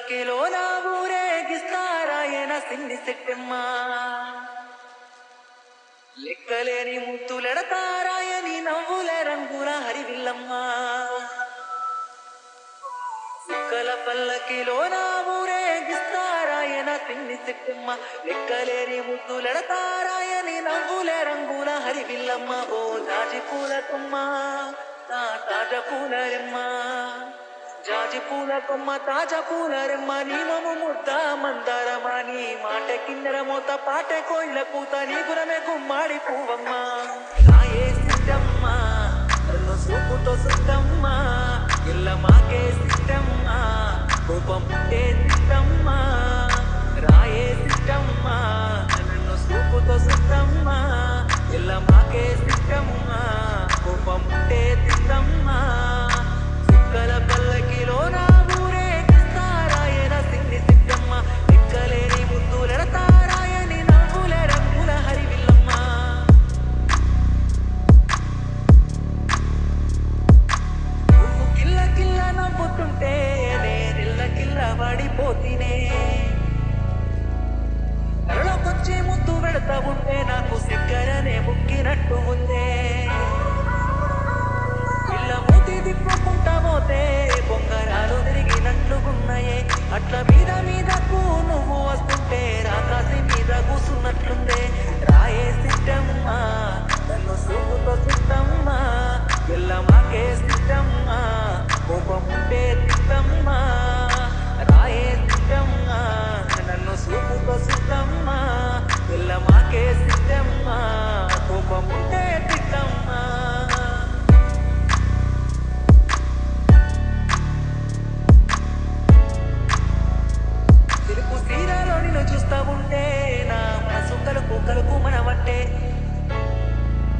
పల్లకిలో నా ఊరేగిస్తారాయన సిన్ని సెట్టెమ్మ లెక్కలేని ముత్తులెడతారాయని నవ్వులే రంగుల హరివిల్లమ్మ సుక్కల పల్లకిలో నా ఊరేగిస్తారాయన సిన్ని సెట్టెమ్మ లెక్కలేని ముద్దులెడతారాయని నవ్వులే రంగుల హరివిల్లమ్మ ఓ జాజి పూల కొమ్మ నా తాజ పూల రెమ్మ జాజి పూల కొమ్మ తాజ పూల రెమ్మ నీ మము ముద్ద మందారమ్మ నీ మాట కిన్నెర మోత పాట కోయిల కూత నీ గురమే గుమ్మాడి పువ్వమ్మ నాయే సిద్ధమ్మ నన్ను సూపుతో సుత్తమ్మ ఇల్ల మాకే సిద్ధమ్మ కోపం పుట్టే సిద్ధమ్మ రాయే సిద్ధమ్మ నన్ను సూపుతో సుత్తమ్మ ఇల్ల మాకే సిద్ధమ్మ కోపం పుట్టే సిద్ధమ్మ చుక్కల పల్లకిలో నా ఊరేగిస్తారాయన సిన్ని సిద్ధమ్మ ఎక్కలేని ముద్దులెడతారాయని నవ్వుల రంగుల హరివిల్లమ్మ నువ్వు కిల్ల కిల్ల నవ్వుతుంటే నేనిల్ల కిల్ల పడిపోతీనే కళ్ళకొచ్చి ముద్దు పెడతా ఉంటే నాకు సిగ్గరనే ముక్కినట్టు ఉందే ఇళ్ళ మూతి తిప్పుకుంటా పోతే బొంగరాలు తిరిగినట్లుగున్నాయే అట్ల మీద మీదకు నువ్వు వస్తుంటే రాకాసి మీద కూసున్నట్లుందే రాయే సిద్ధమ్మ నన్ను సూపుతో సిద్ధమ్మ ఎల్ల మాకే సిద్ధమ్మ కోపం ఉంటే సిద్ధమ్మ రాయే సిద్ధమ్మ నన్ను సూపుతో సిద్ధమ్మ ఎల్ల మాకే సిద్ధమ్మ కోపం ఉంటే సిద్ధమ్మ తెలుపు సీరాలో నిన్ను చూస్తా ఉంటే నా మనసు కలుపు కలుపు మనవట్టే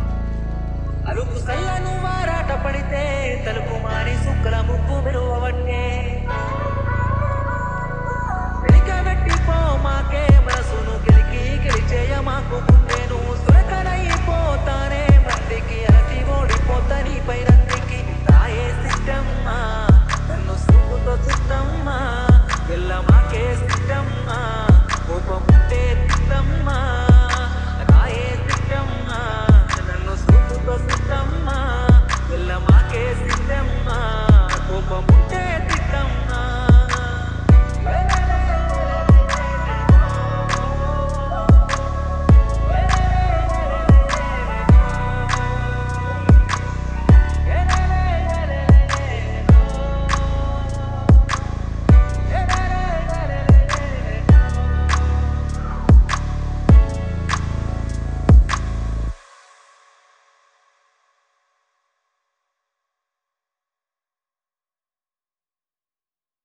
అలుపు సల్లను వారాట పడితే తలుపు మారి సుక్కల ముక్కు మెరువవట్టే